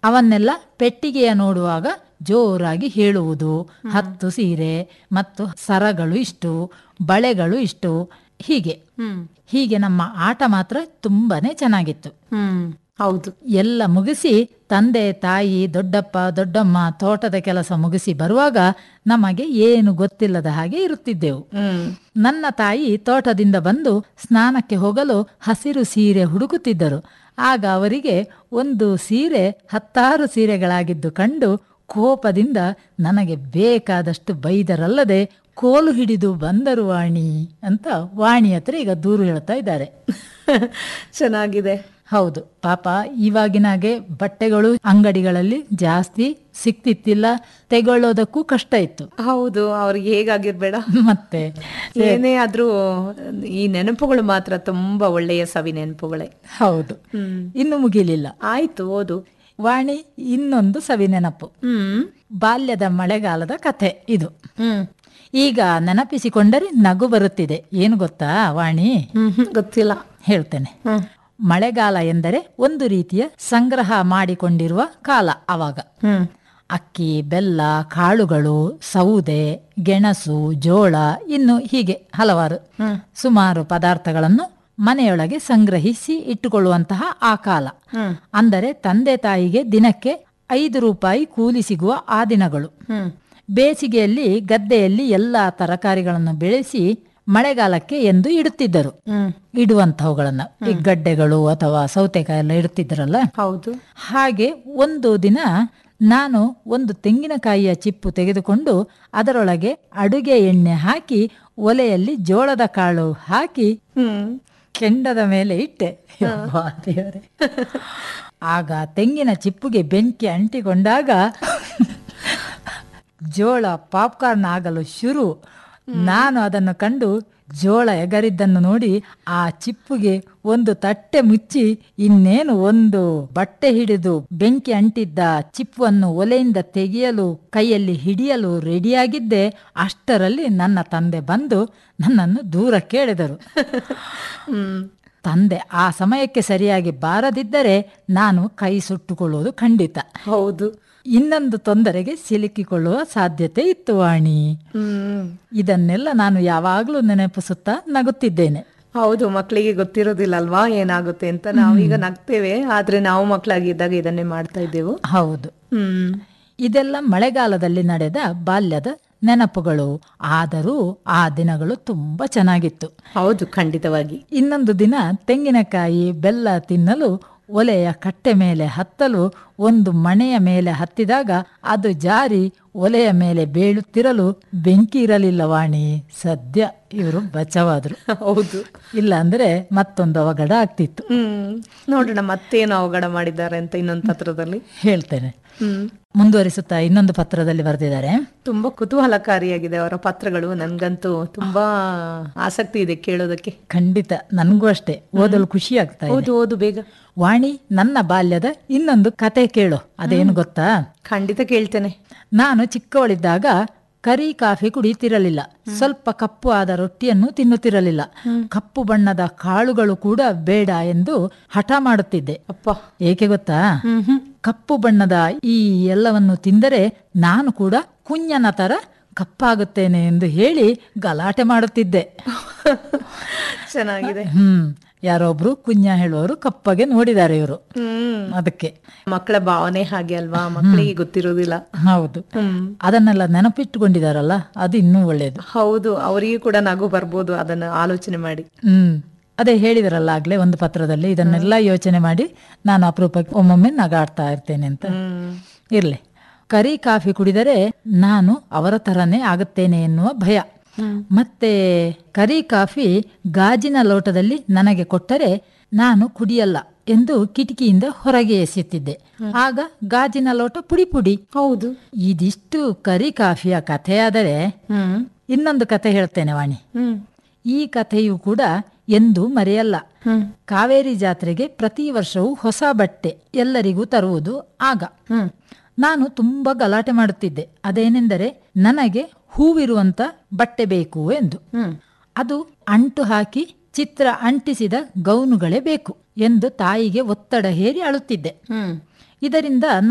ಅವನ್ನೆಲ್ಲ ಪೆಟ್ಟಿಗೆಯ ನೋಡುವಾಗ ಜೋರಾಗಿ ಹೇಳುವುದು ಹತ್ತು ಸೀರೆ ಮತ್ತು ಸರಗಳು ಇಷ್ಟು ಬಳೆಗಳು ಇಷ್ಟು ಹೀಗೆ ಹ್ಮ್ ಹೀಗೆ ನಮ್ಮ ಆಟ ಮಾತ್ರ ತುಂಬಾನೇ ಚೆನ್ನಾಗಿತ್ತು ಹ್ಮ್ ಹೌದು ಎಲ್ಲ ಮುಗಿಸಿ ತಂದೆ ತಾಯಿ ದೊಡ್ಡಪ್ಪ ದೊಡ್ಡಮ್ಮ ತೋಟದ ಕೆಲಸ ಮುಗಿಸಿ ಬರುವಾಗ ನಮಗೆ ಏನು ಗೊತ್ತಿಲ್ಲದ ಹಾಗೆ ಇರುತ್ತಿದ್ದೆವು ಹ್ಮ್ ನನ್ನ ತಾಯಿ ತೋಟದಿಂದ ಬಂದು ಸ್ನಾನಕ್ಕೆ ಹೋಗಲು ಹಸಿರು ಸೀರೆ ಹುಡುಕುತ್ತಿದ್ದರು ಆಗ ಅವರಿಗೆ ಒಂದು ಸೀರೆ ಹತ್ತಾರು ಸೀರೆಗಳಾಗಿದ್ದು ಕಂಡು ಕೋಪದಿಂದ ನನಗೆ ಬೇಕಾದಷ್ಟು ಬೈದರಲ್ಲದೆ ಕೋಲು ಹಿಡಿದು ಬಂದರು ವಾಣಿ ಅಂತ ವಾಣಿ ಹತ್ರ ಈಗ ದೂರು ಹೇಳ್ತಾ ಇದ್ದಾರೆ ಚೆನ್ನಾಗಿದೆ ಹೌದು ಪಾಪ ಇವಾಗಿನಾಗೆ ಬಟ್ಟೆಗಳು ಅಂಗಡಿಗಳಲ್ಲಿ ಜಾಸ್ತಿ ಸಿಕ್ತಿತ್ತಿಲ್ಲ ತೆಗೊಳ್ಳೋದಕ್ಕೂ ಕಷ್ಟ ಇತ್ತು ಹೌದು ಅವ್ರಿಗೆ ಹೇಗಾಗಿರ್ಬೇಡ ಮತ್ತೆ ಏನೇ ಆದ್ರೂ ಈ ನೆನಪುಗಳು ಮಾತ್ರ ತುಂಬಾ ಒಳ್ಳೆಯ ಸವಿ ನೆನಪುಗಳೇ ಹೌದು ಹ್ಮ್ ಇನ್ನು ಮುಗಿಲಿಲ್ಲ ಆಯ್ತು ಓದು ವಾಣಿ ಇನ್ನೊಂದು ಸವಿ ನೆನಪು ಹ್ಮ್ ಬಾಲ್ಯದ ಮಳೆಗಾಲದ ಕಥೆ ಇದು ಹ್ಮ್ ಈಗ ನೆನಪಿಸಿಕೊಂಡರೆ ನಗು ಬರುತ್ತಿದೆ ಏನು ಗೊತ್ತಾ ವಾಣಿ ಹ್ಮ್ ಹ್ಮ್, ಗೊತ್ತಿಲ್ಲ ಹೇಳ್ತೇನೆ ಹ್ಮ್ ಮಳೆಗಾಲ ಎಂದರೆ ಒಂದು ರೀತಿಯ ಸಂಗ್ರಹ ಮಾಡಿಕೊಂಡಿರುವ ಕಾಲ ಅವಾಗ ಹ್ಮ್ ಅಕ್ಕಿ ಬೆಲ್ಲ ಕಾಳುಗಳು ಸೌದೆ ಗೆಣಸು ಜೋಳ ಇನ್ನು ಹೀಗೆ ಹಲವಾರು ಹ್ಮ್. ಸುಮಾರು ಪದಾರ್ಥಗಳನ್ನು ಮನೆಯೊಳಗೆ ಸಂಗ್ರಹಿಸಿ ಇಟ್ಟುಕೊಳ್ಳುವಂತಹ ಆ ಕಾಲ ಹ್ಮ್ ಅಂದರೆ ತಂದೆ ತಾಯಿಗೆ ದಿನಕ್ಕೆ ಐದು ರೂಪಾಯಿ ಕೂಲಿ ಸಿಗುವ ಆ ದಿನಗಳು ಹ್ಮ್ ಬೇಸಿಗೆಯಲ್ಲಿ ಗದ್ದೆಯಲ್ಲಿ ಎಲ್ಲ ತರಕಾರಿಗಳನ್ನು ಬೆಳೆಸಿ ಮಳೆಗಾಲಕ್ಕೆ ಎಂದು ಇಡುತ್ತಿದ್ದರು ಹ್ಮ್ ಇಡುವಂತಹವುಗಳನ್ನ ಈ ಗಡ್ಡೆಗಳು ಅಥವಾ ಸೌತೆಕಾಯಿ ಎಲ್ಲ ಇಡುತ್ತಿದ್ದರಲ್ಲ ಹೌದು ಹಾಗೆ ಒಂದು ದಿನ ನಾನು ಒಂದು ತೆಂಗಿನಕಾಯಿಯ ಚಿಪ್ಪು ತೆಗೆದುಕೊಂಡು ಅದರೊಳಗೆ ಅಡುಗೆ ಎಣ್ಣೆ ಹಾಕಿ ಒಲೆಯಲ್ಲಿ ಜೋಳದ ಕಾಳು ಹಾಕಿ ಹ್ಮ್ ಕೆಂಡದ ಮೇಲೆ ಇಟ್ಟೆ ಯವ್ವಾ ದೇವರೇ. ಆಗ ತೆಂಗಿನ ಚಿಪ್ಪುಗೆ ಬೆಂಕಿ ಅಂಟಿಕೊಂಡಾಗ ಜೋಳ ಪಾಪ್ಕಾರ್ನ್ ಆಗಲು ಶುರು ನಾನು ಅದನ್ನು ಕಂಡು ಜೋಳ ಎಗರಿದ್ದನ್ನು ನೋಡಿ ಆ ಚಿಪ್ಪುಗೆ ಒಂದು ತಟ್ಟೆ ಮುಚ್ಚಿ ಇನ್ನೇನು ಒಂದು ಬಟ್ಟೆ ಹಿಡಿದು ಬೆಂಕಿ ಅಂಟಿದ್ದ ಚಿಪ್ಪನ್ನು ಒಲೆಯಿಂದ ತೆಗೆಯಲು ಕೈಯಲ್ಲಿ ಹಿಡಿಯಲು ರೆಡಿಯಾಗಿದ್ದೆ ಅಷ್ಟರಲ್ಲಿ ನನ್ನ ತಂದೆ ಬಂದು ನನ್ನನ್ನು ದೂರ ಕೇಳಿದರು ಹ್ಮ್ ತಂದೆ ಆ ಸಮಯಕ್ಕೆ ಸರಿಯಾಗಿ ಬಾರದಿದ್ದರೆ ನಾನು ಕೈ ಸುಟ್ಟುಕೊಳ್ಳುವುದು ಖಂಡಿತ ಹೌದು ಇನ್ನೊಂದು ತೊಂದರೆಗೆ ಸಿಲುಕಿಕೊಳ್ಳುವ ಸಾಧ್ಯತೆ ಇತ್ತು ವಾಣಿ ಹ್ಮ್ ಇದನ್ನೆಲ್ಲ ನಾನು ಯಾವಾಗಲೂ ನೆನಪಿಸುತ್ತಾ ನಗುತ್ತಿದ್ದೇನೆ ಹೌದು ಮಕ್ಕಳಿಗೆ ಗೊತ್ತಿರೋದಿಲ್ಲ ಅಲ್ವಾ ಏನಾಗುತ್ತೆ ಅಂತ ನಾವೀಗ ನಗ್ತೇವೆ ಆದ್ರೆ ನಾವು ಮಕ್ಕಳಾಗಿದ್ದಾಗ ಇದನ್ನೇ ಮಾಡ್ತಾ ಇದ್ದೆವು ಹೌದು ಹ್ಮ್ ಇದೆಲ್ಲ ಮಳೆಗಾಲದಲ್ಲಿ ನಡೆದ ಬಾಲ್ಯದ ನೆನಪುಗಳು ಆದರೂ ಆ ದಿನಗಳು ತುಂಬಾ ಚೆನ್ನಾಗಿತ್ತು ಹೌದು ಖಂಡಿತವಾಗಿ ಇನ್ನೊಂದು ದಿನ ತೆಂಗಿನಕಾಯಿ ಬೆಲ್ಲ ತಿನ್ನಲು ಒಲೆಯ ಕಟ್ಟೆ ಮೇಲೆ ಹತ್ತಲು ಒಂದು ಮಣೆಯ ಮೇಲೆ ಹತ್ತಿದಾಗ ಅದು ಜಾರಿ ಒಲೆಯ ಮೇಲೆ ಬೀಳುತ್ತಿರಲು ಬೆಂಕಿ ಇರಲಿಲ್ಲ ವಾಣಿ ಸದ್ಯ ಇವರು ಬಚಾವಾದ್ರು ಹೌದು ಇಲ್ಲ ಅಂದ್ರೆ ಮತ್ತೊಂದು ಅವಘಡ ಆಗ್ತಿತ್ತು ಹ್ಮ್ ನೋಡೋಣ ಮತ್ತೇನು ಅವಘಡ ಮಾಡಿದ್ದಾರೆ ಅಂತ ಇನ್ನೊಂದು ಪತ್ರದಲ್ಲಿ ಹೇಳ್ತೇನೆ ಹ್ಮ್ ಮುಂದುವರಿಸುತ್ತಾ ಇನ್ನೊಂದು ಪತ್ರದಲ್ಲಿ ಬರೆದಿದ್ದಾರೆ ತುಂಬಾ ಕುತೂಹಲಕಾರಿಯಾಗಿದೆ ಅವರ ಪತ್ರಗಳು ನನ್ಗಂತೂ ತುಂಬಾ ಆಸಕ್ತಿ ಇದೆ ಕೇಳೋದಕ್ಕೆ ಖಂಡಿತ ನನಗೂ ಅಷ್ಟೇ ಓದಲು ಖುಷಿ ಆಗ್ತಾ ಇದೆ ಹೌದು ಓದು ಬೇಗ ವಾಣಿ ನನ್ನ ಬಾಲ್ಯದ ಇನ್ನೊಂದು ಕತೆ ಕೇಳು ಅದೇನು ಗೊತ್ತಾ ಖಂಡಿತ ಕೇಳ್ತೇನೆ ನಾನು ಚಿಕ್ಕವಳಿದ್ದಾಗ ಕರಿ ಕಾಫಿ ಕುಡಿಯುತ್ತಿರಲಿಲ್ಲ ಸ್ವಲ್ಪ ಕಪ್ಪು ಆದ ರೊಟ್ಟಿಯನ್ನು ತಿನ್ನುತ್ತಿರಲಿಲ್ಲ ಕಪ್ಪು ಬಣ್ಣದ ಕಾಳುಗಳು ಕೂಡ ಬೇಡ ಎಂದು ಹಠ ಮಾಡುತ್ತಿದ್ದೆ ಅಪ್ಪ ಏಕೆ ಗೊತ್ತಾ ಹ್ಮ್ ಹ್ಮ್ ಕಪ್ಪು ಬಣ್ಣದ ಈ ಎಲ್ಲವನ್ನು ತಿಂದರೆ ನಾನು ಕೂಡ ಕುഞ്ഞನ ತರ ಕಪ್ಪಾಗುತ್ತೇನೆ ಎಂದು ಹೇಳಿ ಗಲಾಟೆ ಮಾಡುತ್ತಿದ್ದೆ ಚೆನ್ನಾಗಿದೆ ಹ್ಮ್ ಯಾರೊಬ್ರು ಕುഞ്ഞ ಹೇಳುವವರು ಕಪ್ಪಗೆ ನೋಡಿದ್ದಾರೆ ಇವರು ಹ್ಮ್ ಅದಕ್ಕೆ ಮಕ್ಕಳ ಭಾವನೆ ಹಾಗೆ ಅಲ್ವಾ ಮಕ್ಕಳಿಗೆ ಗೊತ್ತಿರೋದಿಲ್ಲ ಹೌದು ಹ್ಮ್ ಅದನ್ನೆಲ್ಲ ನೆನಪಿಟ್ಟುಕೊಂಡಿದಾರಲ್ಲ ಅದು ಇನ್ನೂ ಒಳ್ಳೆಯದು ಹೌದು ಅವರಿಗೂ ಕೂಡ ನಗು ಬರ್ಬೋದು ಅದನ್ನ ಆಲೋಚನೆ ಮಾಡಿ ಹ್ಮ್ ಅದೇ ಹೇಳಿದರಲ್ಲ ಆಗ್ಲೇ ಒಂದು ಪತ್ರದಲ್ಲಿ ಇದನ್ನೆಲ್ಲ ಯೋಚನೆ ಮಾಡಿ ನಾನು ಅಪರೂಪಕ್ಕೆ ಒಮ್ಮೊಮ್ಮೆ ನಗಾಡ್ತಾ ಇರ್ತೇನೆ ಅಂತ ಹ್ಮ್ ಇರ್ಲಿ ಕರಿ ಕಾಫಿ ಕುಡಿದರೆ ನಾನು ಅವರ ತರನೇ ಆಗುತ್ತೇನೆ ಎನ್ನುವ ಭಯ ಮತ್ತೆ ಕರಿ ಕಾಫಿ ಗಾಜಿನ ಲೋಟದಲ್ಲಿ ನನಗೆ ಕೊಟ್ಟರೆ ನಾನು ಕುಡಿಯಲ್ಲ ಎಂದು ಕಿಟಕಿಯಿಂದ ಹೊರಗೆ ಎಸೆಯುತ್ತಿದ್ದೆ ಆಗ ಗಾಜಿನ ಲೋಟ ಪುಡಿ ಪುಡಿ ಹೌದು ಇದಿಷ್ಟು ಕರಿ ಕಾಫಿಯ ಕಥೆಯಾದರೆ ಹ್ಮ್ ಇನ್ನೊಂದು ಕಥೆ ಹೇಳ್ತೇನೆ ವಾಣಿ ಹ್ಮ್ ಈ ಕಥೆಯು ಕೂಡ ಎಂದೂ ಮರೆಯಲ್ಲ ಹ್ಮ್ ಕಾವೇರಿ ಜಾತ್ರೆಗೆ ಪ್ರತಿ ವರ್ಷವೂ ಹೊಸ ಬಟ್ಟೆ ಎಲ್ಲರಿಗೂ ತರುವುದು ಆಗ ಹ್ಮ್ ನಾನು ತುಂಬಾ ಗಲಾಟೆ ಮಾಡುತ್ತಿದ್ದೆ ಅದೇನೆಂದರೆ ನನಗೆ ಹೂವಿರುವಂತ ಬಟ್ಟೆ ಬೇಕು ಎಂದು ಹ್ಮ್ ಅದು ಅಂಟು ಹಾಕಿ ಚಿತ್ರ ಅಂಟಿಸಿದ ಗೌನುಗಳೇ ಬೇಕು ಎಂದು ತಾಯಿಗೆ ಒತ್ತಡ ಹೇರಿ ಅಳುತ್ತಿದ್ದೆ ಹ್ಮ್ ಇದರಿಂದ